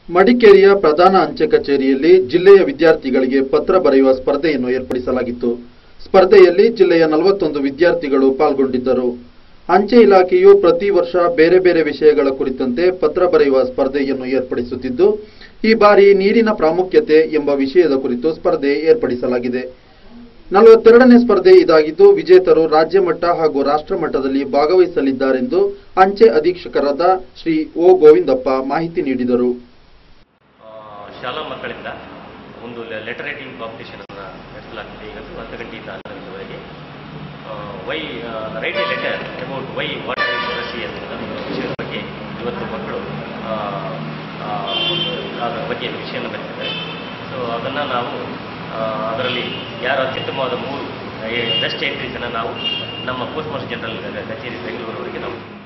ಮಡಿಕೇರಿಯ ಪ್ರಧಾನ ಅಂಚೆ ಕಚೇರಿಯಲ್ಲಿ ಜಿಲ್ಲೆಯ ವಿದ್ಯಾರ್ಥಿಗಳಿಗೆ ಪತ್ರ ಬರೆಯುವ ಸ್ಪರ್ಧೆಯನ್ನು ಏರ್ಪಡಿಸಲಾಗಿತ್ತು ಸ್ಪರ್ಧೆಯಲ್ಲಿ ಜಿಲ್ಲೆಯ ನಲವತ್ತೊಂದು ವಿದ್ಯಾರ್ಥಿಗಳು ಪಾಲ್ಗೊಂಡಿದ್ದರು ಅಂಚೆ ಇಲಾಖೆಯು ಪ್ರತಿ ವರ್ಷ ಬೇರೆ ಬೇರೆ ವಿಷಯಗಳ ಕುರಿತಂತೆ ಪತ್ರ ಬರೆಯುವ ಸ್ಪರ್ಧೆಯನ್ನು ಏರ್ಪಡಿಸುತ್ತಿದ್ದು ಈ ಬಾರಿ ನೀರಿನ ಪ್ರಾಮುಖ್ಯತೆ ಎಂಬ ವಿಷಯದ ಕುರಿತು ಸ್ಪರ್ಧೆ ಏರ್ಪಡಿಸಲಾಗಿದೆ ನಲವತ್ತೆರಡನೇ ಸ್ಪರ್ಧೆ ಇದಾಗಿದ್ದು ವಿಜೇತರು ರಾಜ್ಯ ಮಟ್ಟ ಹಾಗೂ ರಾಷ್ಟ್ರ ಮಟ್ಟದಲ್ಲಿ ಭಾಗವಹಿಸಲಿದ್ದಾರೆಂದು ಅಂಚೆ ಅಧೀಕ್ಷಕರಾದ ಶ್ರೀ ಓ ಗೋವಿಂದಪ್ಪ ಮಾಹಿತಿ ನೀಡಿದರು ಆ, ಶಾಲಾ ಮಕ್ಕಳಿಂದ ಒಂದು ಲೆಟರ್ ರೈಟಿಂಗ್ ಕಾಂಪಿಟೇಷನ್ ಅನ್ನು ನಡೆಸಲಾಗ್ತಿದೆ ಇವತ್ತು ಹತ್ತು ಗಂಟೆಯಿಂದ ಹನ್ನೊಂದು ಗಂಟೆವರೆಗೆ why write a letter about why what ರಸಿ ಅನ್ನುವ ಒಂದು ವಿಷಯದ ಬಗ್ಗೆ ಇವತ್ತು ಮಕ್ಕಳು ಆ, ಆ, ಅದರ ಬಗ್ಗೆ ವಿಷಯವನ್ನು ಬರೆದಿದ್ದಾರೆ ಸೊ ಅದನ್ನು ನಾವು ಆ, ಅದರಲ್ಲಿ ಯಾರು ಅತ್ಯುತ್ತಮವಾದ ಮೂರು ಬೆಸ್ಟ್ ಎಂಟ್ರೀಸನ್ನು ನಾವು ನಮ್ಮ ಪೋಸ್ಟ್ ಮಾಸ್ಟರ್ ಜನರಲ್ ಕಚೇರಿ ಬೆಂಗಳೂರವರೆಗೆ ನಾವು